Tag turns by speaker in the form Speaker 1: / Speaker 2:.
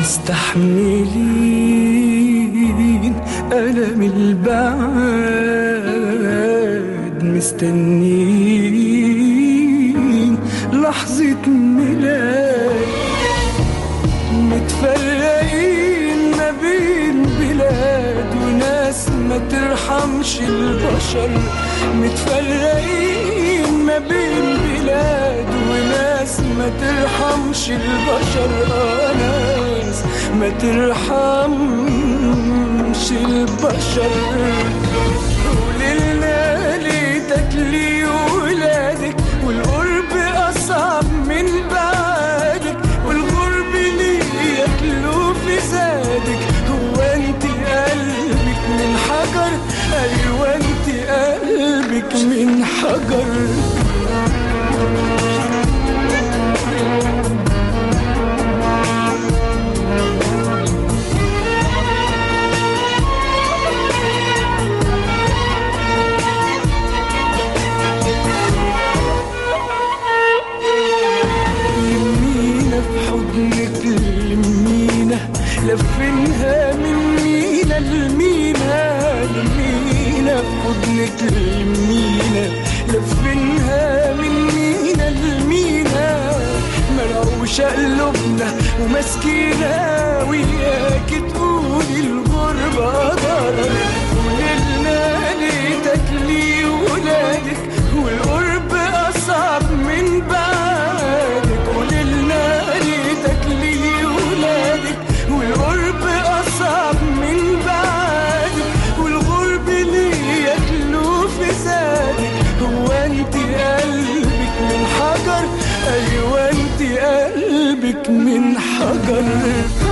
Speaker 1: مستحملين ألم البعد مستنين لحظة ميلاد متفرقين ما بين بلاد وناس ما ترحمش البشر متفرقين ما بين بلاد وناس ما ترحمش البشر آه ناس ما ترحمش البشر وللنا ليتك لي ولادك والقرب أصعب من بعدك والغرب ليك له في زادك هو انت قلبك من حجر ايوه انت قلبك من حجر لمينا في حضنك لمينا لفينها من مينا لمينا لمينا في حضنك لمينا لفينها من مينا لمينا مرعوشة قلوبنا ومسكينة وياك تقولي الغربة ضرر وليلنا ليتك لي ولادك والقرب أصعب من بعدك وليلنا ليتك لي ولادك والقرب أصعب من بعدك والغرب ليك له في زادك هو انت قلبك من حجر ايوه انت قلبك من حجر